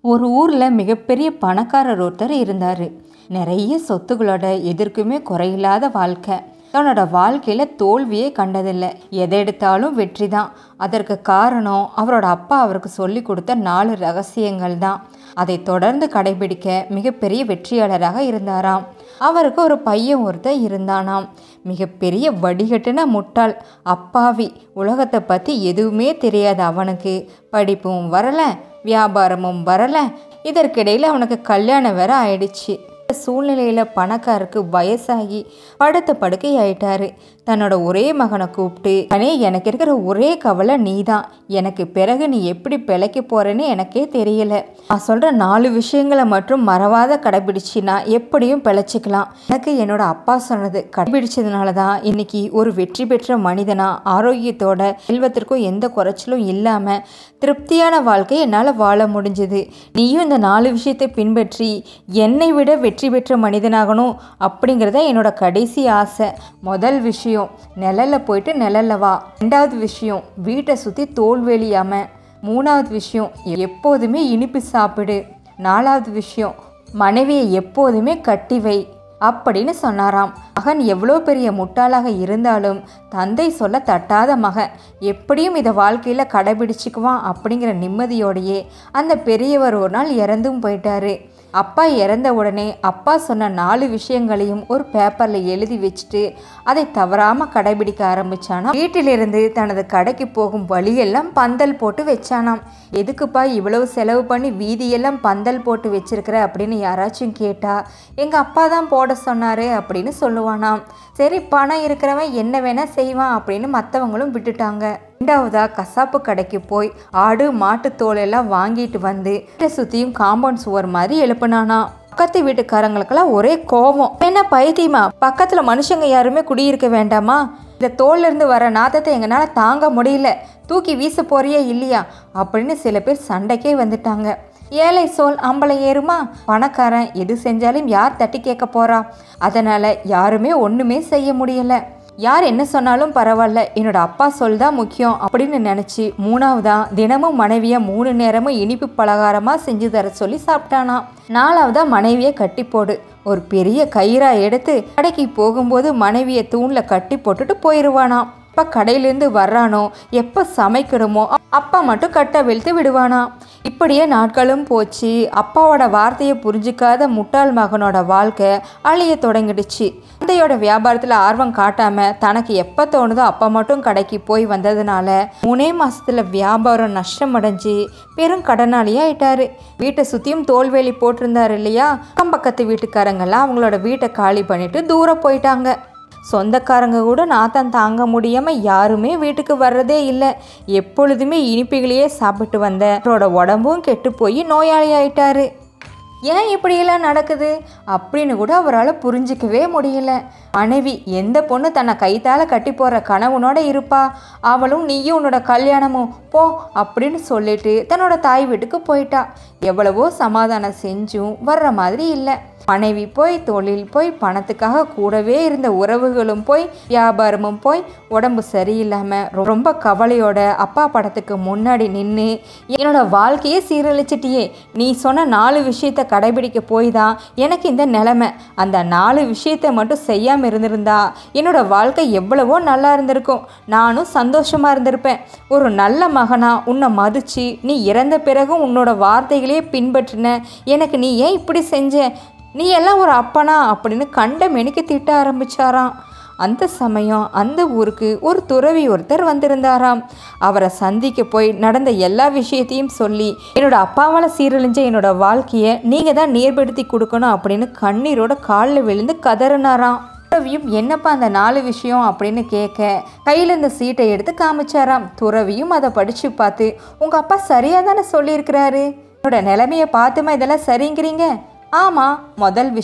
ஒரு ஊரில் மிகப்பெரிய பணக்காரர் ஒருத்தர் இருந்தார் நிறைய சொத்துகளோட எதற்குமே குறையில்லாத வாழ்க்கை தன்னோட வாழ்க்கையில் தோல்வியே கண்டதில்லை எதை எடுத்தாலும் வெற்றி தான் அதற்கு காரணம் அவரோட அப்பா அவருக்கு சொல்லி கொடுத்த நாலு ரகசியங்கள் தான் அதை தொடர்ந்து கடைபிடிக்க மிகப்பெரிய வெற்றியாளராக இருந்தாராம் அவருக்கு ஒரு பையன் ஒருத்தன் இருந்தானாம் மிகப்பெரிய வடிகட்டின முட்டாள் அப்பாவி உலகத்தை பற்றி எதுவுமே தெரியாத அவனுக்கு படிப்பும் வரலை வியாபாரமும் வரலை இதற்கிடையில் அவனுக்கு கல்யாணம் வேற ஆயிடுச்சு சூழ்நிலையில் பணக்காருக்கு வயசாகி படுத்த படுக்கை ஆயிட்டாரு தன்னோட ஒரே மகனை கூப்பிட்டு அனே எனக்கு இருக்கிற ஒரே கவலை நீ தான் எனக்கு பிறகு நீ எப்படி பிழைக்க போறேன்னு எனக்கே தெரியல நான் சொல்ற நாலு விஷயங்களை மட்டும் மறவாத கடைபிடிச்சினா எப்படியும் பிழைச்சிக்கலாம் எனக்கு என்னோட அப்பா சொன்னது கடைபிடிச்சதுனால தான் இன்னைக்கு ஒரு வெற்றி பெற்ற மனிதனா ஆரோக்கியத்தோட செல்வத்திற்கும் எந்த குறைச்சலும் இல்லாம திருப்தியான வாழ்க்கை என்னால் வாழ முடிஞ்சது நீயும் இந்த நாலு விஷயத்தை பின்பற்றி என்னை விட வெற்றி பெற்ற மனிதனாகணும் அப்படிங்கிறத என்னோட கடைசி ஆசை முதல் விஷயம் நிழல்ல போயிட்டு நிழல்ல வா ரெண்டாவது விஷயம் வீட்டை சுற்றி தோல்வெளியாம மூணாவது விஷயம் எப்போதுமே இனிப்பு சாப்பிடு நாலாவது விஷயம் மனைவியை எப்போதுமே கட்டி வை அப்படின்னு சொன்னாராம் மகன் எவ்வளோ பெரிய முட்டாளாக இருந்தாலும் தந்தை சொல்ல தட்டாத மகன் எப்படியும் இதை வாழ்க்கையில் கடைபிடிச்சிக்குவான் அப்படிங்கிற நிம்மதியோடையே அந்த பெரியவர் ஒரு நாள் இறந்தும் போயிட்டாரு அப்பா இறந்த உடனே அப்பா சொன்ன நாலு விஷயங்களையும் ஒரு பேப்பரில் எழுதி வச்சுட்டு அதை தவறாமல் கடைபிடிக்க ஆரம்பிச்சானாம் வீட்டிலிருந்து தனது கடைக்கு போகும் வழியெல்லாம் பந்தல் போட்டு வச்சானாம் எதுக்குப்பா இவ்வளவு செலவு பண்ணி வீதியெல்லாம் பந்தல் போட்டு வச்சிருக்கிற அப்படின்னு யாராச்சும் கேட்டா எங்கள் அப்பா தான் போட சொன்னார் அப்படின்னு சொல்லுவானாம் சரி பணம் இருக்கிறவன் என்ன வேணா செய்வான் அப்படின்னு மற்றவங்களும் விட்டுட்டாங்க ரெண்டாவதா கசாப்பு கடைக்கு போய் ஆடு மாட்டு தோல் எல்லாம் வாங்கிட்டு வந்து வீட்டை சுற்றியும் காம்பவுண்ட் சுவர் மாதிரி எழுப்புனானா பக்கத்து வீட்டுக்காரங்களுக்கெல்லாம் ஒரே கோபம் என்ன பைத்தியமா பக்கத்தில் மனுஷங்க யாருமே குடியிருக்க வேண்டாமா இந்த தோல்ல இருந்து வர நாத்தத்தை எங்களால் தாங்க முடியல தூக்கி வீச போறியே இல்லையா அப்படின்னு சில பேர் சண்டைக்கே வந்துட்டாங்க ஏழை சோல் அம்பளை ஏறுமா பணக்காரன் எது செஞ்சாலும் யார் தட்டி கேட்க போறா அதனால யாருமே ஒன்றுமே செய்ய முடியல யார் என்ன சொன்னாலும் பரவாயில்ல என்னோட அப்பா சொல் தான் முக்கியம் அப்படின்னு நினச்சி மூணாவதா தினமும் மனைவியை மூணு நேரமும் இனிப்பு பலகாரமாக செஞ்சு தர சொல்லி சாப்பிட்டானா நாலாவதா மனைவியை கட்டி போடு ஒரு பெரிய கயிறா எடுத்து கடைக்கு போகும்போது மனைவியை தூணில் கட்டி போட்டுட்டு போயிடுவானாம் எப்போ கடையிலேருந்து வர்றானோ எப்போ சமைக்கணுமோ அப்பா மட்டும் கட்டை வெளுத்து விடுவானா இப்படியே நாட்களும் போச்சு அப்பாவோட வார்த்தையை புரிஞ்சிக்காத முட்டாள் மகனோட வாழ்க்கை அழிய தொடங்கிடுச்சு தந்தையோட வியாபாரத்தில் ஆர்வம் காட்டாம தனக்கு எப்போ தோணுதோ அப்பா மட்டும் கடைக்கு போய் வந்ததுனால மூணே மாசத்துல வியாபாரம் நஷ்டம் அடைஞ்சு பெரும் கடனாளியா ஆயிட்டாரு வீட்டை சுற்றியும் தோல்வேலி போட்டிருந்தாரு இல்லையா அக்கம் பக்கத்து வீட்டுக்காரங்கெல்லாம் அவங்களோட வீட்டை காலி பண்ணிட்டு தூரம் போயிட்டாங்க சொந்தக்காரங்க கூட நாத்தம் தாங்க முடியாமல் யாருமே வீட்டுக்கு வர்றதே இல்லை எப்பொழுதுமே இனிப்புகளையே சாப்பிட்டு வந்த அவரோட உடம்பும் கெட்டு போய் நோயாளி ஆயிட்டாரு ஏன் இப்படியெல்லாம் நடக்குது அப்படின்னு கூட அவரால் புரிஞ்சிக்கவே முடியல மனைவி எந்த பொண்ணு தன்னை கைத்தால கட்டி போகிற கணவனோட இருப்பா அவளும் நீயும் உன்னோட கல்யாணமும் போ அப்படின்னு சொல்லிட்டு தன்னோட தாய் வீட்டுக்கு போயிட்டா எவ்வளவோ சமாதானம் செஞ்சும் வர்ற மாதிரி இல்லை மனைவி போய் தொழில் போய் பணத்துக்காக கூடவே இருந்த உறவுகளும் போய் வியாபாரமும் போய் உடம்பு சரியில்லாமல் ரொம்ப கவலையோட அப்பா படத்துக்கு முன்னாடி நின்று என்னோட வாழ்க்கையே சீரழிச்சிட்டியே நீ சொன்ன நாலு விஷயத்த கடைபிடிக்க போய் தான் எனக்கு இந்த நிலைமை அந்த நாலு விஷயத்த மட்டும் செய்யாமல் இருந்திருந்தா என்னோட வாழ்க்கை எவ்வளவோ நல்லா இருந்திருக்கும் நானும் சந்தோஷமாக இருந்திருப்பேன் ஒரு நல்ல மகனா உன்னை மதிச்சு நீ இறந்த பிறகும் உன்னோட வார்த்தைகளையே பின்பற்றின எனக்கு நீ ஏன் இப்படி செஞ்ச நீ எல்லாம் ஒரு அப்பனா அப்படின்னு கண்ட மெனிக்கு திட்ட ஆரம்பிச்சாராம் அந்த சமயம் அந்த ஊருக்கு ஒரு துறவி ஒருத்தர் வந்திருந்தாராம் அவரை சந்திக்க போய் நடந்த எல்லா விஷயத்தையும் சொல்லி என்னோட அப்பாவால் சீரழிஞ்ச என்னோட வாழ்க்கையை நீங்கள் தான் நேர்படுத்தி கொடுக்கணும் அப்படின்னு கண்ணீரோட காலில் விழுந்து கதறினாராம் துறவியும் என்னப்பா அந்த நாலு விஷயம் அப்படின்னு கேட்க கையில் இந்த சீட்டை எடுத்து காமிச்சாராம் துறவியும் அதை படித்து பார்த்து உங்கள் அப்பா சரியாக தானே சொல்லியிருக்கிறாரு என்னோட நிலைமையை பார்த்துமா இதெல்லாம் சரிங்கிறீங்க ஆமாம் முதல் விஷயம்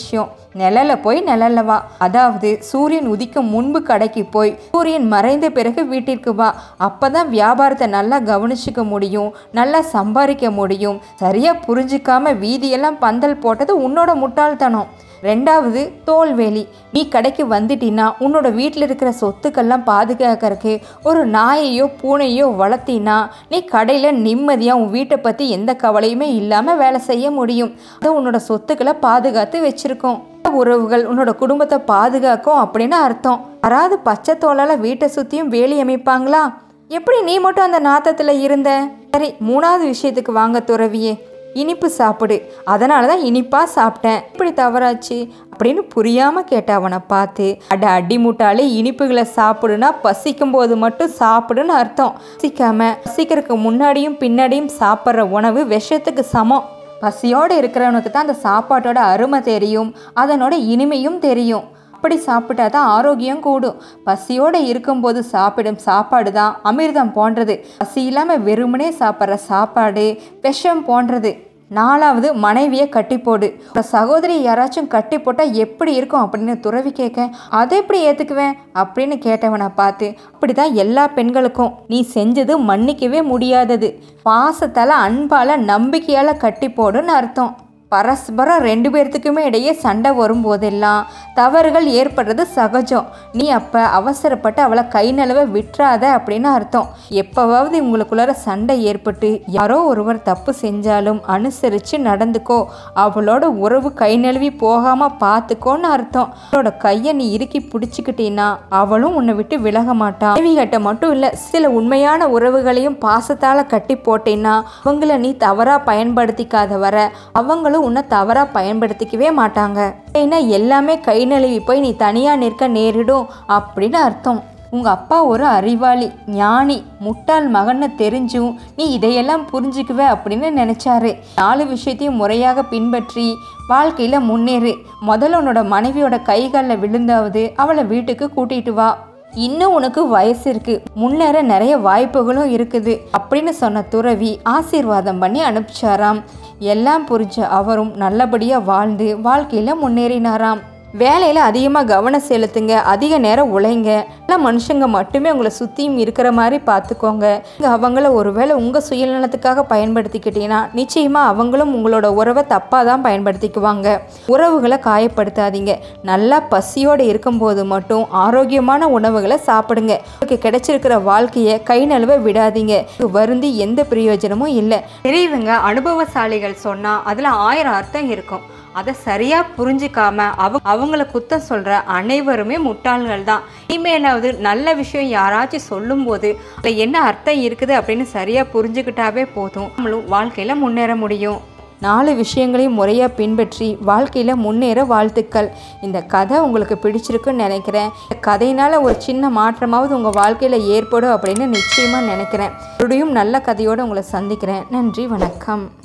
நிழல போய் நிழல்ல வா அதாவது சூரியன் உதிக்கும் முன்பு கடைக்கு போய் சூரியன் மறைந்த பிறகு வீட்டிற்கு வா அப்பதான் வியாபாரத்தை நல்லா கவனிச்சுக்க முடியும் நல்லா சம்பாதிக்க முடியும் சரியா புரிஞ்சுக்காம வீதியெல்லாம் பந்தல் போட்டது உன்னோட முட்டாள்தனம் ரெண்டாவது தோல்வேலி நீ கடைக்கு வந்துட்டினா உன்னோட வீட்டில் இருக்கிற சொத்துக்கள்லாம் பாதுகாக்கறதுக்கு ஒரு நாயையோ பூனையோ வளர்த்தினா நீ கடையில் நிம்மதியாக உன் வீட்டை பற்றி எந்த கவலையுமே இல்லாமல் வேலை செய்ய முடியும் அதை உன்னோட சொத்துக்களை பாதுகாத்து வச்சிருக்கோம் உறவுகள் உன்னோட குடும்பத்தை பாதுகாக்கும் அப்படின்னு அர்த்தம் யாராவது பச்சை தோலால் வீட்டை சுற்றியும் வேலி அமைப்பாங்களா எப்படி நீ மட்டும் அந்த நாத்தத்தில் இருந்த சரி மூணாவது விஷயத்துக்கு வாங்க துறவியே இனிப்பு சாப்பிடு அதனால தான் இனிப்பாக சாப்பிட்டேன் இப்படி தவறாச்சு அப்படின்னு புரியாமல் கேட்ட அவனை பார்த்து அட அடி முட்டாளே இனிப்புகளை சாப்பிடுனா பசிக்கும் போது மட்டும் சாப்பிடுன்னு அர்த்தம் பசிக்காம பசிக்கிறதுக்கு முன்னாடியும் பின்னாடியும் சாப்பிட்ற உணவு விஷத்துக்கு சமம் பசியோடு இருக்கிறவனுக்கு தான் அந்த சாப்பாட்டோட அருமை தெரியும் அதனோட இனிமையும் தெரியும் அப்படி சாப்பிட்டா தான் ஆரோக்கியம் கூடும் பசியோடு இருக்கும்போது சாப்பிடும் சாப்பாடு தான் அமிர்தம் போன்றது பசி இல்லாமல் வெறுமனே சாப்பிட்ற சாப்பாடு விஷம் போன்றது நாலாவது மனைவியை கட்டி போடு உங்க சகோதரி யாராச்சும் கட்டி போட்டால் எப்படி இருக்கும் அப்படின்னு துறவி கேட்க அதை எப்படி ஏற்றுக்குவேன் அப்படின்னு கேட்டவனை பார்த்து அப்படி தான் எல்லா பெண்களுக்கும் நீ செஞ்சது மன்னிக்கவே முடியாதது பாசத்தால் அன்பால் நம்பிக்கையால் கட்டி போடுன்னு அர்த்தம் பரஸ்பரம் ரெண்டு பேர்த்துக்குமே இடையே சண்டை வரும்போதெல்லாம் தவறுகள் ஏற்படுறது சகஜம் நீ அப்போ அவசரப்பட்டு அவளை கை நழுவ விட்டுறாத அப்படின்னு அர்த்தம் எப்போவாவது உங்களுக்குள்ளார சண்டை ஏற்பட்டு யாரோ ஒருவர் தப்பு செஞ்சாலும் அனுசரித்து நடந்துக்கோ அவளோட உறவு கை நழுவி போகாமல் பார்த்துக்கோன்னு அர்த்தம் அவளோட கையை நீ இறுக்கி பிடிச்சிக்கிட்டீன்னா அவளும் உன்னை விட்டு விலக மாட்டான் தேவிகிட்ட மட்டும் இல்லை சில உண்மையான உறவுகளையும் பாசத்தால் கட்டி போட்டேன்னா அவங்கள நீ தவறாக பயன்படுத்திக்காத வர அவங்களும் உன்னை தவறாக பயன்படுத்திக்கவே மாட்டாங்க ஏன்னா எல்லாமே கை நழுவி போய் நீ தனியாக நிற்க நேரிடும் அப்படின்னு அர்த்தம் உங்கள் அப்பா ஒரு அறிவாளி ஞானி முட்டாள் மகன்னு தெரிஞ்சும் நீ இதையெல்லாம் புரிஞ்சுக்குவே அப்படின்னு நினச்சாரு நாலு விஷயத்தையும் முறையாக பின்பற்றி வாழ்க்கையில் முன்னேறு முதல்ல உன்னோட மனைவியோட கைகளில் விழுந்தாவது அவளை வீட்டுக்கு கூட்டிட்டு வா இன்னும் உனக்கு வயசு இருக்கு முன்னேற நிறைய வாய்ப்புகளும் இருக்குது அப்படின்னு சொன்ன துறவி ஆசீர்வாதம் பண்ணி அனுப்பிச்சாராம் எல்லாம் புரிஞ்ச அவரும் நல்லபடியாக வாழ்ந்து வாழ்க்கையில் முன்னேறினாராம் வேலையில் அதிகமாக கவனம் செலுத்துங்க அதிக நேரம் உழைங்க நல்ல மனுஷங்க மட்டுமே உங்களை சுற்றியும் இருக்கிற மாதிரி பார்த்துக்கோங்க நீங்க அவங்கள ஒருவேளை உங்கள் சுயநலத்துக்காக பயன்படுத்திக்கிட்டீங்கன்னா நிச்சயமாக அவங்களும் உங்களோட உறவை தப்பாக தான் பயன்படுத்திக்குவாங்க உறவுகளை காயப்படுத்தாதீங்க நல்லா பசியோடு இருக்கும்போது மட்டும் ஆரோக்கியமான உணவுகளை சாப்பிடுங்க உங்களுக்கு கிடைச்சிருக்கிற வாழ்க்கையை கை நழுவ விடாதீங்க வருந்தி எந்த பிரயோஜனமும் இல்லை பெரியவங்க அனுபவசாலிகள் சொன்னால் அதில் ஆயிரம் அர்த்தம் இருக்கும் அதை சரியாக புரிஞ்சிக்காம அவ அவங்கள குத்தம் சொல்கிற அனைவருமே முட்டாள்கள் தான் இனிமேலாவது நல்ல விஷயம் யாராச்சும் சொல்லும்போது அதில் என்ன அர்த்தம் இருக்குது அப்படின்னு சரியாக புரிஞ்சுக்கிட்டாவே போதும் நம்மளும் வாழ்க்கையில் முன்னேற முடியும் நாலு விஷயங்களையும் முறையாக பின்பற்றி வாழ்க்கையில் முன்னேற வாழ்த்துக்கள் இந்த கதை உங்களுக்கு பிடிச்சிருக்குன்னு நினைக்கிறேன் இந்த கதையினால் ஒரு சின்ன மாற்றமாவது உங்கள் வாழ்க்கையில் ஏற்படும் அப்படின்னு நிச்சயமாக நினைக்கிறேன் மறுபடியும் நல்ல கதையோடு உங்களை சந்திக்கிறேன் நன்றி வணக்கம்